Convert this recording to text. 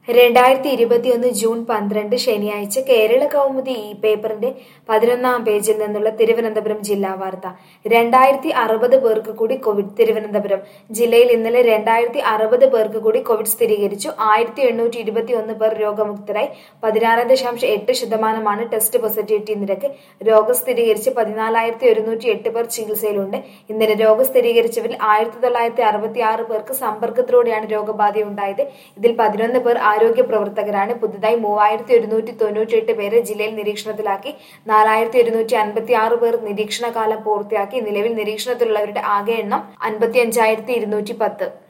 രണ്ടായിരത്തി ഇരുപത്തിയൊന്ന് ജൂൺ പന്ത്രണ്ട് ശനിയാഴ്ച കേരള കൗമുദി ഈ പേപ്പറിന്റെ പതിനൊന്നാം പേജിൽ നിന്നുള്ള തിരുവനന്തപുരം ജില്ലാ വാർത്ത രണ്ടായിരത്തി അറുപത് പേർക്ക് കൂടി കോവിഡ് തിരുവനന്തപുരം ജില്ലയിൽ ഇന്നലെ രണ്ടായിരത്തി അറുപത് പേർക്ക് കൂടി കോവിഡ് സ്ഥിരീകരിച്ചു ആയിരത്തി എണ്ണൂറ്റി ഇരുപത്തി ഒന്ന് പേർ രോഗമുക്തരായി പതിനാറ് ദശാംശം എട്ട് ശതമാനമാണ് ടെസ്റ്റ് പോസിറ്റിവിറ്റി നിരക്ക് രോഗം സ്ഥിരീകരിച്ച് പതിനാലായിരത്തി ഒരുന്നൂറ്റി എട്ട് പേർ ചികിത്സയിലുണ്ട് ഇന്നലെ രോഗം സ്ഥിരീകരിച്ചവരിൽ ആയിരത്തി തൊള്ളായിരത്തി അറുപത്തി ആറ് പേർക്ക് സമ്പർക്കത്തിലൂടെയാണ് രോഗബാധയുണ്ടായത് ഇതിൽ പതിനൊന്ന് പേർ ആരോഗ്യ പ്രവർത്തകരാണ് പുതുതായി മൂവായിരത്തി ഒരുന്നൂറ്റി തൊണ്ണൂറ്റി എട്ട് പേരെ ജില്ലയിൽ നിരീക്ഷണത്തിലാക്കി നാലായിരത്തി ഒരുന്നൂറ്റി അൻപത്തി ആറ് പേർ നിരീക്ഷണ കാലം പൂർത്തിയാക്കി നിലവിൽ നിരീക്ഷണത്തിലുള്ളവരുടെ ആകെ എണ്ണം അൻപത്തി അഞ്ചായിരത്തി ഇരുന്നൂറ്റി പത്ത്